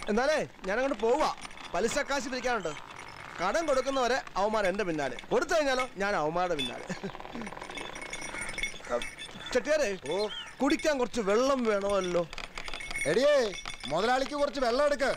എന്നാലേ ഞാനങ്ങോട്ട് പോവാ പലിശ കാശ് പിരിക്കാനുണ്ട് കടം കൊടുക്കുന്നവരെ അവന്മാർ എന്റെ പിന്നാലെ കൊടുത്തു കഴിഞ്ഞാലോ ഞാൻ അവന്മാരുടെ പിന്നാലെ ചെട്ടിയാരെ ഓ കുടിക്കാൻ കുറച്ച് വെള്ളം വേണമല്ലോ എടിയേ മുതലാളിക്ക് കുറച്ച് വെള്ളം എടുക്ക്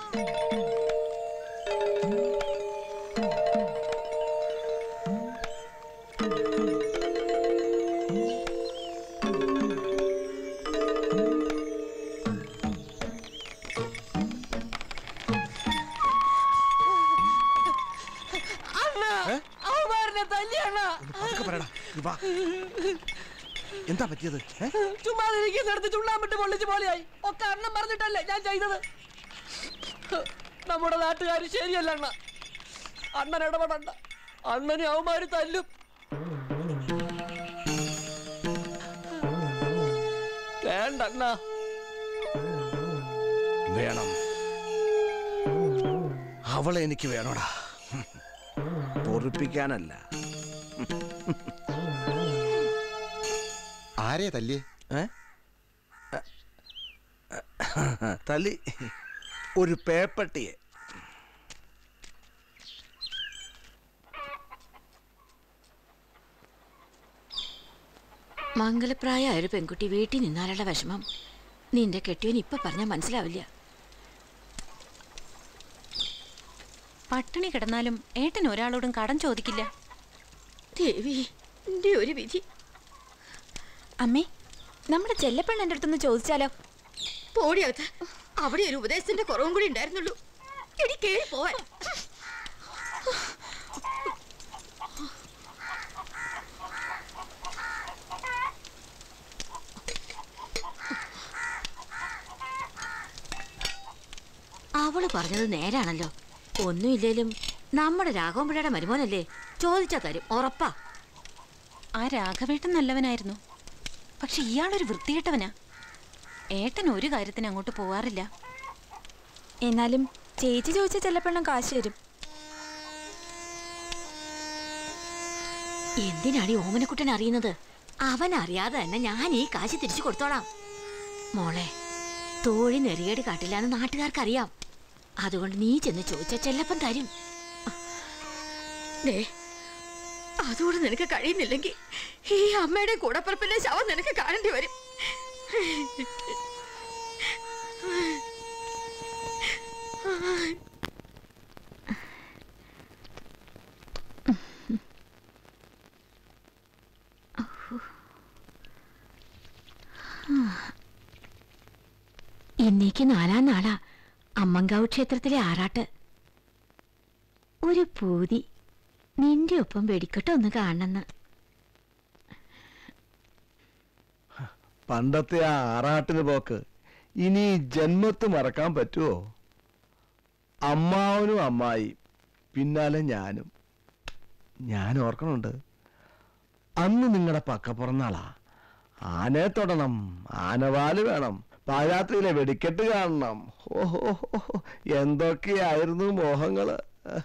അണ്ണ അവന്മാരനെ തല്ലിയണ്ണ അതൊക്കെ പറയടാ നീ വാ. എന്താ പറ്റിയത് ഏ? ചുമ്മാ ഇരിക്കുന്നിടത്ത് ചുണ്ണാമ്പിട്ട് പൊള്ളിച്ച് പോലെയായി ഒക്കെ അണ്ണൻ പറഞ്ഞിട്ടല്ലേ ഞാൻ ചെയ്തത് നമ്മുടെ നാട്ടുകാർ ശരിയല്ല അണ്ണ അണ്ണൻ ഇടപെടണ്ട അണ്ണനെ അവന്മാര് തല്ലും വേണ്ട അണ്ണ വേണം അവളെ എനിക്ക് വേണോടാ പൊറിപ്പിക്കാനല്ല ആരെയാ തല്ലിയേ ഏ? തല്ലി ഒരു പേപ്പട്ടിയെ മംഗലപ്രായ ഒരു പെൺകുട്ടി വീട്ടിൽ നിന്നാലുള്ള വിഷമം നിന്റെ കെട്ടിയവൻ ഇപ്പൊ പറഞ്ഞാൽ മനസ്സിലാവില്ല പട്ടിണി കിടന്നാലും ഏട്ടൻ ഒരാളോടും കടം ചോദിക്കില്ല ദേവി എന്റെ ഒരു വിധി അമ്മേ നമ്മുടെ ചെല്ലപ്പെണ്ണന്റെ അടുത്തൊന്ന് ചോദിച്ചാലോ പോടിയകത്ത് അവിടെ ഒരു ഉപദേശത്തിന്റെ കുറവും കൂടി ഉണ്ടായിരുന്നുള്ളൂ എടി കേറി പോവാൻ അവള് പറഞ്ഞത് നേരാണല്ലോ ഒന്നുമില്ലേലും നമ്മുടെ രാഘവൻപിഴയുടെ മരുമോനല്ലേ ചോദിച്ചാ തരും ഉറപ്പാ ആ രാഘവേട്ടൻ നല്ലവനായിരുന്നു പക്ഷെ ഇയാളൊരു വൃത്തികെട്ടവനാ ഏട്ടൻ ഒരു കാര്യത്തിന് അങ്ങോട്ട് പോവാറില്ല എന്നാലും ചേച്ചി ചോദിച്ച ചെല്ലപ്പെണ്ണം കാശ് തരും എന്തിനാണ് ഈ ഓമനക്കുട്ടൻ അറിയുന്നത് അവൻ അറിയാതെ തന്നെ ഞാൻ ഈ കാശ് തിരിച്ചു കൊടുത്തോളാം മോളെ തോഴി നെറിയേട് കാട്ടില്ലാന്ന് നാട്ടുകാർക്ക് അറിയാം അതുകൊണ്ട് നീ ചെന്ന് ചോദിച്ച ചെല്ലപ്പൻ തരും ദേ, അതുകൊണ്ട് നിനക്ക് കഴിയുന്നില്ലെങ്കിൽ ഈ അമ്മയുടെ കൂടപ്പറപ്പിന്റെ ശവം നിനക്ക് കാണേണ്ടി വരും ഇന്നേക്ക് നാലാം നാളാ അമ്മങ്കാവ് ക്ഷേത്രത്തിലെ ആറാട്ട് ഒരു പൂതി നിന്റെ ഒപ്പം വെടിക്കെട്ട് ഒന്ന് കാണണമെന്ന് പണ്ടത്തെ ആ ആറാട്ടിന് പോക്ക് ഇനി ഈ ജന്മത്ത് മറക്കാൻ പറ്റുമോ അമ്മാവനും അമ്മായി പിന്നാലെ ഞാനും ഞാൻ ഓർക്കണുണ്ട് അന്ന് നിങ്ങളുടെ പക്കപ്പുറന്നാളാ ആനയെ തൊടണം ആനവാല് വേണം പാഴാത്രിയിലെ വെടിക്കെട്ട് കാണണം ഓഹോ എന്തൊക്കെയായിരുന്നു മോഹങ്ങള്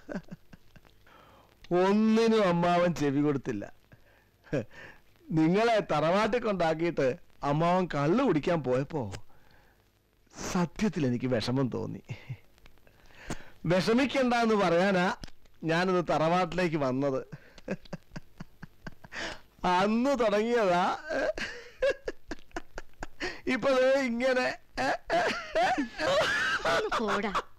ഒന്നിനും അമ്മാവൻ ചെവി കൊടുത്തില്ല നിങ്ങളെ തറവാട്ടിൽ കൊണ്ടാക്കിയിട്ട് അമ്മാവൻ കള്ളു കുടിക്കാൻ പോയപ്പോ സത്യത്തിൽ എനിക്ക് വിഷമം തോന്നി വിഷമിക്കണ്ട എന്ന് പറയാനാ ഞാനിത് തറവാട്ടിലേക്ക് വന്നത് അന്ന് തുടങ്ങിയതാ പോടാ